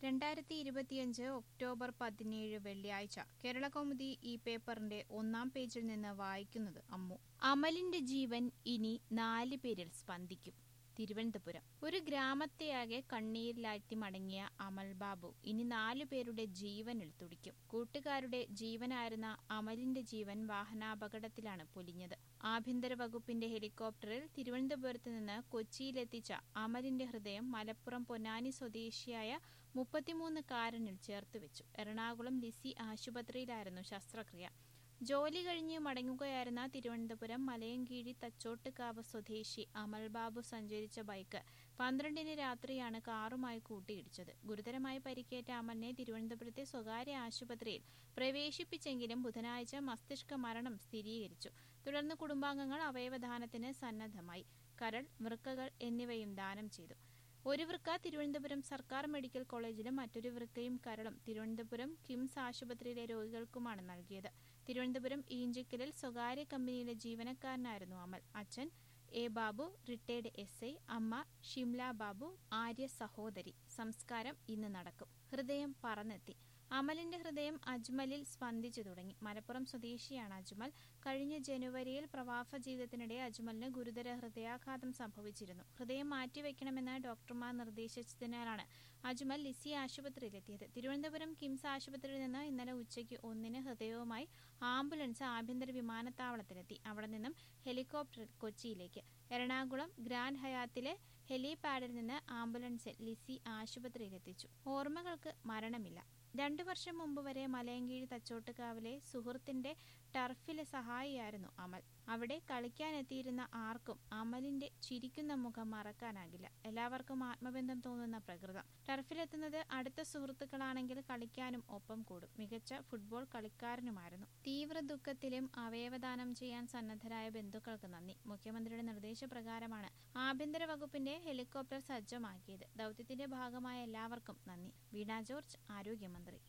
രണ്ടായിരത്തി ഇരുപത്തിയഞ്ച് ഒക്ടോബർ പതിനേഴ് വെള്ളിയാഴ്ച കേരളകൗമുദി ഈ പേപ്പറിന്റെ ഒന്നാം പേജിൽ നിന്ന് വായിക്കുന്നത് അമ്മു അമലിന്റെ ജീവൻ ഇനി നാല് പേരിൽ സ്പന്ദിക്കും തിരുവനന്തപുരം ഒരു ഗ്രാമത്തെയാകെ കണ്ണീരിലാഴ്ത്തി മടങ്ങിയ അമൽ ബാബു ഇനി നാലു പേരുടെ ജീവനിൽ തുടിക്കും കൂട്ടുകാരുടെ ജീവനായിരുന്ന അമലിന്റെ ജീവൻ വാഹനാപകടത്തിലാണ് പൊലിഞ്ഞത് ആഭ്യന്തര വകുപ്പിന്റെ ഹെലികോപ്റ്ററിൽ തിരുവനന്തപുരത്ത് നിന്ന് കൊച്ചിയിലെത്തിച്ച അമലിന്റെ ഹൃദയം മലപ്പുറം പൊന്നാനി സ്വദേശിയായ മുപ്പത്തിമൂന്നുകാരനിൽ ചേർത്തുവെച്ചു എറണാകുളം ലിസി ആശുപത്രിയിലായിരുന്നു ശസ്ത്രക്രിയ ജോലി കഴിഞ്ഞ് മടങ്ങുകയായിരുന്ന തിരുവനന്തപുരം മലയങ്കീഴി തച്ചോട്ടുകാവ് സ്വദേശി അമൽ ബാബു സഞ്ചരിച്ച ബൈക്ക് പന്ത്രണ്ടിന് രാത്രിയാണ് കാറുമായി കൂട്ടിയിടിച്ചത് ഗുരുതരമായി പരിക്കേറ്റ അമലിനെ തിരുവനന്തപുരത്തെ സ്വകാര്യ ആശുപത്രിയിൽ പ്രവേശിപ്പിച്ചെങ്കിലും ബുധനാഴ്ച മസ്തിഷ്ക മരണം സ്ഥിരീകരിച്ചു തുടർന്ന് കുടുംബാംഗങ്ങൾ അവയവദാനത്തിന് സന്നദ്ധമായി കരൾ വൃക്കകൾ എന്നിവയും ദാനം ചെയ്തു ഒരു വൃക്ക തിരുവനന്തപുരം സർക്കാർ മെഡിക്കൽ കോളേജിലും മറ്റൊരു വൃക്കയും കരളും തിരുവനന്തപുരം കിംസ് ആശുപത്രിയിലെ രോഗികൾക്കുമാണ് നൽകിയത് തിരുവനന്തപുരം ഈഞ്ചിക്കലിൽ സ്വകാര്യ കമ്പനിയിലെ ജീവനക്കാരനായിരുന്നു അമൽ അച്ഛൻ A Babu retired S I അമ്മ ഷിംല ബാബു ആര്യ സഹോദരി സംസ്കാരം ഇന്ന് നടക്കും ഹൃദയം പറന്നെത്തി അമലിന്റെ ഹൃദയം അജ്മലിൽ സ്പന്ദിച്ചു തുടങ്ങി മലപ്പുറം സ്വദേശിയാണ് അജ്മൽ കഴിഞ്ഞ ജനുവരിയിൽ പ്രവാസ ജീവിതത്തിനിടെ അജ്മലിന് ഗുരുതര ഹൃദയാഘാതം സംഭവിച്ചിരുന്നു ഹൃദയം മാറ്റിവെക്കണമെന്ന് ഡോക്ടർമാർ നിർദ്ദേശിച്ചതിനാലാണ് അജ്മൽ ലിസി ആശുപത്രിയിലെത്തിയത് തിരുവനന്തപുരം കിംസ് ആശുപത്രിയിൽ നിന്ന് ഇന്നലെ ഉച്ചയ്ക്ക് ഒന്നിന് ഹൃദയവുമായി ആംബുലൻസ് ആഭ്യന്തര വിമാനത്താവളത്തിലെത്തി അവിടെ നിന്നും ഹെലികോപ്റ്ററിൽ കൊച്ചിയിലേക്ക് എറണാകുളം ഗ്രാൻഡ് ഹയാത്തിലെ ഹെലിപാഡിൽ നിന്ന് ആംബുലൻസിൽ ലിസി ആശുപത്രിയിലെത്തിച്ചു ഓർമ്മകൾക്ക് മരണമില്ല രണ്ടു വർഷം മുമ്പ് വരെ മലയങ്കീഴ് തച്ചോട്ടുകാവിലെ സുഹൃത്തിന്റെ ടർഫിലെ സഹായിയായിരുന്നു അമൽ അവിടെ കളിക്കാനെത്തിയിരുന്ന ആർക്കും അമലിന്റെ ചിരിക്കുന്ന മുഖം മറക്കാനാകില്ല എല്ലാവർക്കും ആത്മബന്ധം തോന്നുന്ന പ്രകൃതം ടർഫിലെത്തുന്നത് അടുത്ത സുഹൃത്തുക്കളാണെങ്കിൽ കളിക്കാനും ഒപ്പം കൂടും മികച്ച ഫുട്ബോൾ കളിക്കാരനുമായിരുന്നു തീവ്ര ദുഃഖത്തിലും അവയവദാനം ചെയ്യാൻ സന്നദ്ധരായ ബന്ധുക്കൾക്ക് നന്ദി മുഖ്യമന്ത്രിയുടെ നിർദ്ദേശപ്രകാരമാണ് ആഭ്യന്തര വകുപ്പിന്റെ ഹെലികോപ്റ്റർ സജ്ജമാക്കിയത് ദൌത്യത്തിന്റെ ഭാഗമായ എല്ലാവർക്കും നന്ദി വീണ ജോർജ് ആരോഗ്യമന്ത്രി